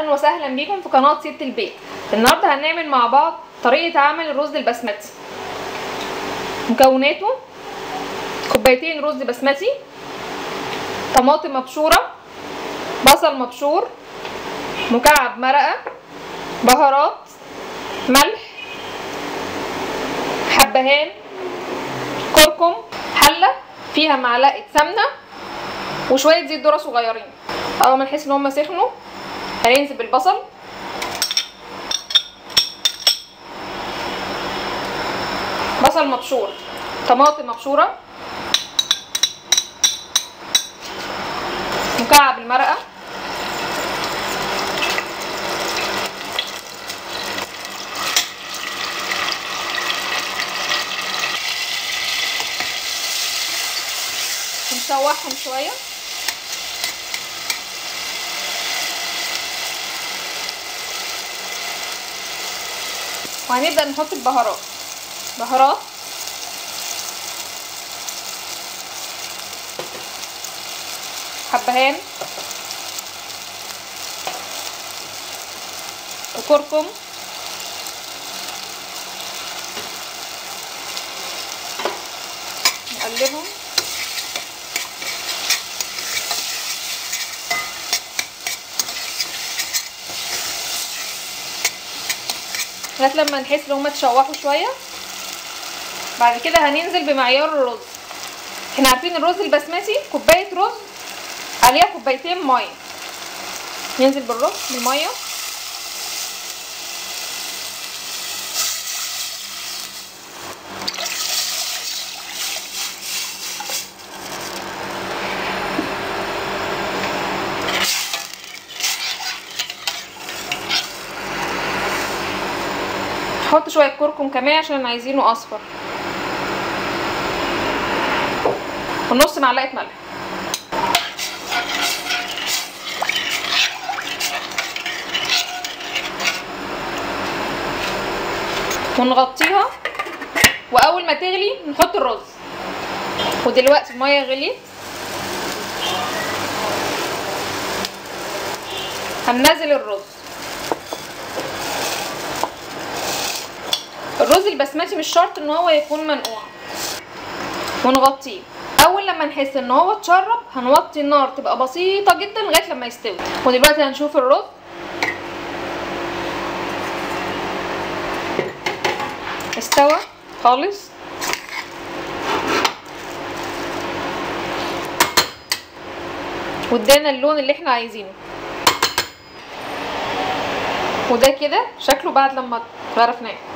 اهلا وسهلا بيكم في قناه ست البيت النهارده هنعمل مع بعض طريقه عمل الرز البسمتي مكوناته كوبايتين رز بسمتي طماطم مبشوره بصل مبشور مكعب مرقه بهارات ملح حبهان كركم حله فيها معلقه سمنه وشويه زيت ذره صغيرين اول ما نحس ان هما سخنوا هننزل بالبصل بصل مبشور طماطم مبشوره مكعب المرقه ونشوحهم شويه وهنبدأ نحط البهارات بهارات حبهان وكركم نقلبهم لغايه لما نحس ان هما اتشوحوا شويه بعد كده هننزل بمعيار الرز احنا عارفين الرز البسمتي كوبايه رز عليها كوبايتين ميه ننزل بالرز بالميه نحط شويه كركم كمان عشان عايزينه اصفر ونص معلقه ملح ونغطيها واول ما تغلي نحط الرز ودلوقتي الميه غليت هننزل الرز الرز البسمتي مش شرط ان هو يكون منقوع ونغطيه اول لما نحس ان هو اتشرب هنوطي النار تبقى بسيطه جدا لغايه لما يستوي ودلوقتي هنشوف الرز استوى خالص وادانا اللون اللي احنا عايزينه وده كده شكله بعد لما غرفناه